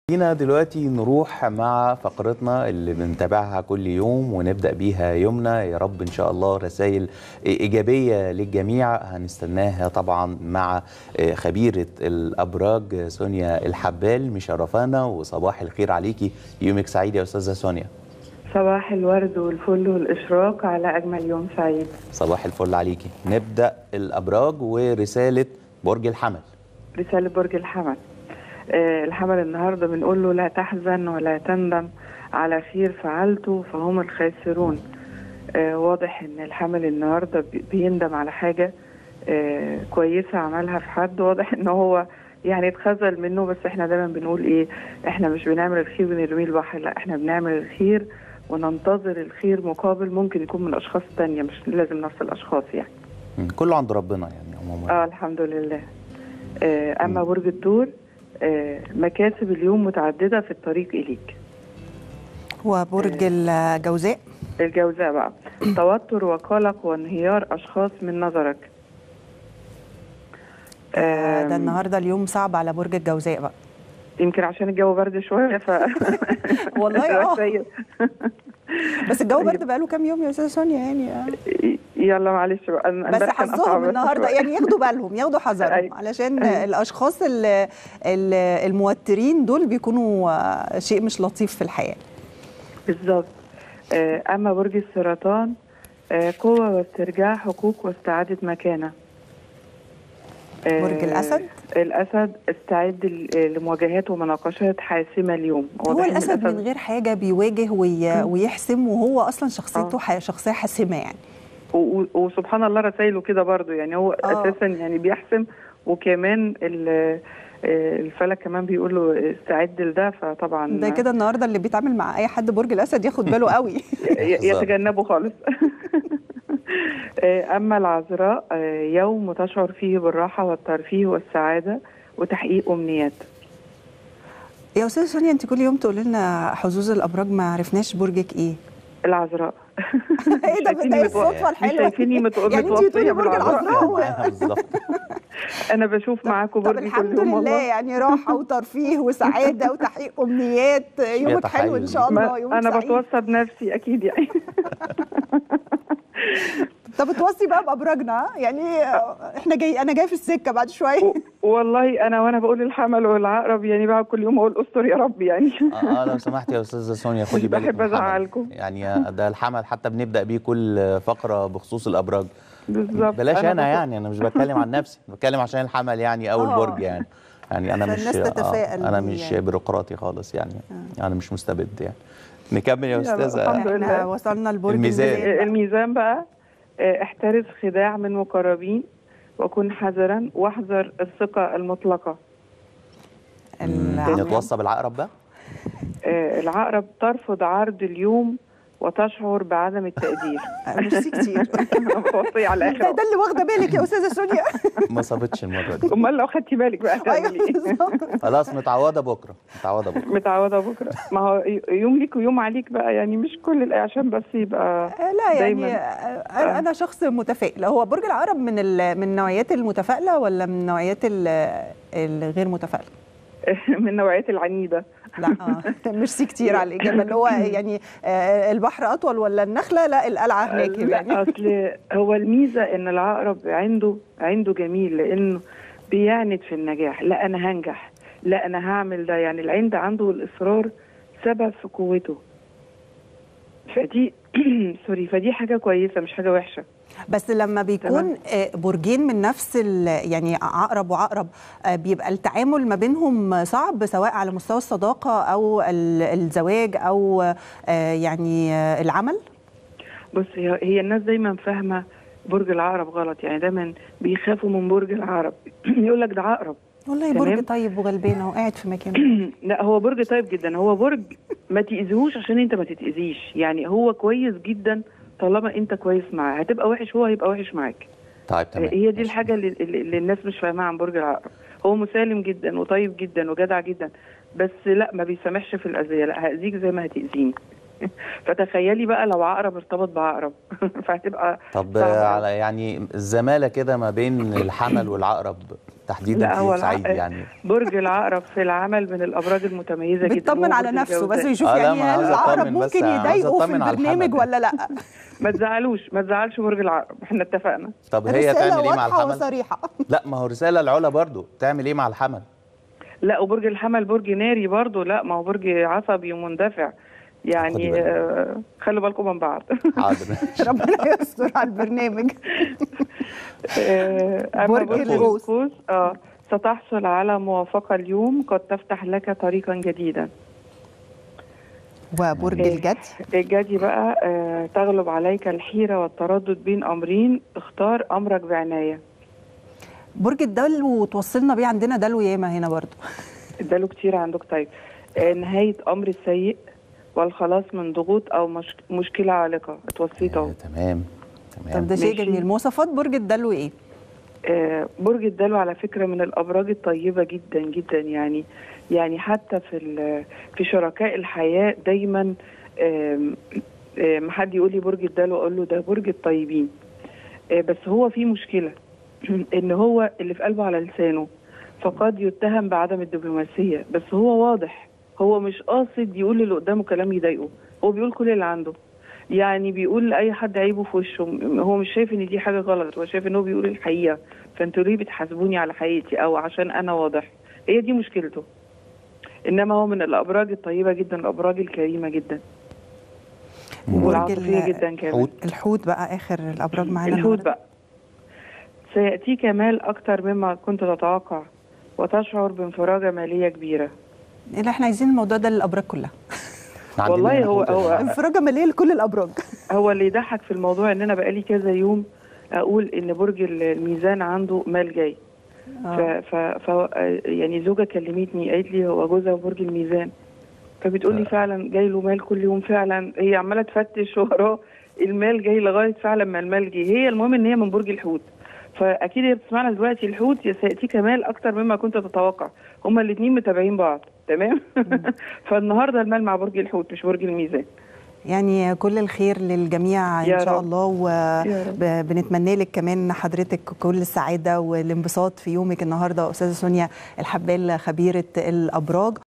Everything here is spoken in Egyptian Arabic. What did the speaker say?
خلينا دلوقتي نروح مع فقرتنا اللي بنتابعها كل يوم ونبدأ بيها يومنا يا رب إن شاء الله رسائل إيجابية للجميع هنستناها طبعا مع خبيرة الأبراج سونيا الحبال مشرفانا وصباح الخير عليكي يومك سعيد يا أستاذة سونيا صباح الورد والفل والإشراق على أجمل يوم سعيد صباح الفل عليكي نبدأ الأبراج ورسالة برج الحمل رسالة برج الحمل آه الحمل النهارده بنقول له لا تحزن ولا تندم على خير فعلته فهم الخاسرون آه واضح ان الحمل النهارده بيندم على حاجه آه كويسه عملها في حد واضح ان هو يعني اتخذل منه بس احنا دايما بنقول ايه احنا مش بنعمل الخير ونرميه البحر لا احنا بنعمل الخير وننتظر الخير مقابل ممكن يكون من اشخاص تانية مش لازم نفس الاشخاص يعني كله عند ربنا يعني عموما اه الحمد لله آه اما برج الدور آه مكاسب اليوم متعدده في الطريق اليك وبرج الجوزاء الجوزاء بقى توتر وقلق وانهيار اشخاص من نظرك آه ده النهارده اليوم صعب على برج الجوزاء بقى يمكن عشان الجو برد شويه ف والله اه بس الجو برد بقاله كام يوم يا استاذه سونيا يعني آه. يلا معلش بقى بس حظهم النهارده يعني ياخدوا بالهم ياخدوا حذرهم أيوة. علشان أيوة. الاشخاص الموترين دول بيكونوا شيء مش لطيف في الحياه بالظبط اما برج السرطان قوه واسترجاع حقوق واستعاده مكانه برج الاسد الاسد استعد لمواجهات ومناقشات حاسمه اليوم هو الاسد من غير حاجه بيواجه وي... ويحسم وهو اصلا شخصيته ح... شخصيه حاسمه يعني و... وسبحان الله رسائله كده برضو يعني هو أوه. اساسا يعني بيحسم وكمان الفلك كمان بيقول له استعد لده فطبعا ده كده النهارده اللي بيتعامل مع اي حد برج الاسد ياخد باله قوي يتجنبه خالص أما العذراء يوم تشعر فيه بالراحة والترفيه والسعادة وتحقيق أمنيات يا أستاذة سونيا أنت كل يوم تقولي لنا حظوظ الأبراج ما عرفناش برجك إيه؟ العذراء ايه ده ده الصدفه الحلوه شايفيني متوفيه يعني انت بتقولي برج العذراء انا بشوف معاكم برج الحمد لله والله. يعني راحه وترفيه وسعاده وتحقيق امنيات يومك حلو ان شاء الله يومك انا سعيد. بتوصى بنفسي اكيد يعني طب بتوصي بقى بابراجنا يعني احنا جاي انا جاي في السكه بعد شويه والله انا وانا بقول الحمل والعقرب يعني بقى كل يوم اقول استر يا رب يعني اه لو سمحت يا استاذه سونيا خدي بالك بحب ازعلكم يعني ده الحمل حتى بنبدا بيه كل فقره بخصوص الابراج بالظبط بلاش انا, أنا يعني انا مش بتكلم عن نفسي بتكلم عشان الحمل يعني او البرج يعني يعني انا مش آه انا مش يعني. بيروقراطي خالص يعني آه. انا مش مستبد يعني نكمل يا استاذه الحمد لله وصلنا لبرج الميزان الميزان بقى احترز خداع من مقربين وكن حذرا واحذر الثقة المطلقة نتوصى بالعقرب بقى؟ آه العقرب ترفض عرض اليوم وتشعر بعدم التقدير ميرسي كتير وصي على الاخر ده اللي واخده بالك يا استاذه سونيا ما صابتش المره دي امال لو خدتي بالك بقى هتعملي ايه خلاص متعوضه بكره متعوضه بكره متعوضه بكره ما هو يوم ليك ويوم عليك بقى يعني مش كل عشان بس يبقى لا يعني انا شخص متفائل هو برج العقرب من من النوعيات المتفائله ولا من النوعيات الغير متفائله من النوعيات العنيده لا آه. ميرسي كتير على الاجابه اللي هو يعني آه البحر اطول ولا النخله لا القلعه هناك يعني اصل هو الميزه ان العقرب عنده عنده جميل لانه بيعند في النجاح لا انا هنجح لا انا هعمل ده يعني العند عنده الاصرار سبب في قوته فدي سوري فدي حاجه كويسه مش حاجه وحشه بس لما بيكون برجين من نفس يعني عقرب وعقرب بيبقى التعامل ما بينهم صعب سواء على مستوى الصداقه او الزواج او يعني العمل بص هي الناس دايما فاهمه برج العقرب غلط يعني دايما بيخافوا من برج العقرب يقول لك ده عقرب والله برج طيب وغلبان اهو قاعد في مكانه لا هو برج طيب جدا هو برج ما تاذيهوش عشان انت ما تتاذيش يعني هو كويس جدا طالما انت كويس معاه هتبقى وحش هو هيبقى وحش معاك طيب تمام هي دي الحاجه اللي, اللي الناس مش فاهماها عن برج العقرب هو مسالم جدا وطيب جدا وجدع جدا بس لا ما بيسامحش في الاذيه لا هاذيك زي ما هتاذيني فتخيلي بقى لو عقرب ارتبط بعقرب فهتبقى طب على يعني الزماله كده ما بين الحمل والعقرب تحديدا لا، في هو يوم الع- سعيد يعني برج العقرب في العمل من الابراج المتميزه جدا بيطمن هو على برج نفسه بس الجوزاء. يشوف آه، لا، يعني ما أنا هل عاوز العقرب أطمن بس، ممكن عاوز يضايقه في أطمن على البرنامج محمد. ولا لا ما تزعلوش ما تزعلش برج العقرب احنا اتفقنا طب هي رسالة تعمل ايه مع واضحة الحمل وصريحة لا ما هو رساله العلا برضو تعمل ايه مع الحمل لا وبرج الحمل برج ناري برضه لا ما هو برج عصبي ومندفع خدي يعني بالك. آه خلوا بالكم من بعض حاضر ربنا يستر على البرنامج آه، أما برج برج القوس. القوس اه ستحصل على موافقة اليوم قد تفتح لك طريقا جديدا وبرج إيه. الجدي الجدي بقى آه تغلب عليك الحيرة والتردد بين أمرين اختار أمرك بعناية برج الدلو توصلنا بيه عندنا دلو ياما هنا برضو اداله كتير عندك طيب آه نهاية أمر سيء والخلاص من ضغوط أو مش مشكلة عالقة اتوصيت أهو آه، تمام طب تمام ده شيء ماشي. جميل مواصفات برج الدلو ايه آه، برج الدلو على فكرة من الأبراج الطيبة جدا جدا يعني يعني حتى في ال- في شركاء الحياة دايما آم، آم، حد يقول لي برج الدلو أقول له ده برج الطيبين آه، بس هو في مشكلة إن هو اللي في قلبه على لسانه فقد يتهم بعدم الدبلوماسية بس هو واضح هو مش قاصد يقول اللي قدامه كلام يضايقه هو بيقول كل اللي عنده يعني بيقول لاي حد عيبه في وشه م- هو مش شايف ان دي حاجه غلط هو شايف ان هو بيقول الحقيقه فانتوا ليه بتحاسبوني على حقيقتي او عشان انا واضح هي دي مشكلته انما هو من الابراج الطيبه جدا الابراج الكريمه جدا برج والعاطفيه ال- جدا كمان حوت الحوت بقى اخر الابراج معانا الحوت النهاردة. بقى سيأتيك مال أكتر مما كنت تتوقع وتشعر بانفراجة مالية كبيرة اللي احنا عايزين الموضوع ده للابراج كلها عندنا والله هنا هو- حوت يا هو- جماعة. انفراجه ماليه لكل الابراج هو اللي يضحك في الموضوع ان انا بقالي كذا يوم اقول ان برج الميزان عنده مال جاي ف, آه. ف, ف يعني زوجة كلمتني قالت لي هو جوزها برج الميزان فبتقول لي فعلا جاي له مال كل يوم فعلا هي عماله تفتش وراه المال جاي لغايه فعلا ما المال جه هي المهم ان هي من برج الحوت فاكيد هي بتسمعنا دلوقتي الحوت سياتيك مال اكتر مما كنت تتوقع هما الاثنين متابعين بعض تمام فالنهارده المال مع برج الحوت مش برج الميزان يعني كل الخير للجميع يا ان شاء رب. الله يا رب. وبنتمنى لك كمان حضرتك كل السعاده والانبساط في يومك النهارده استاذه سونيا الحبال خبيره الابراج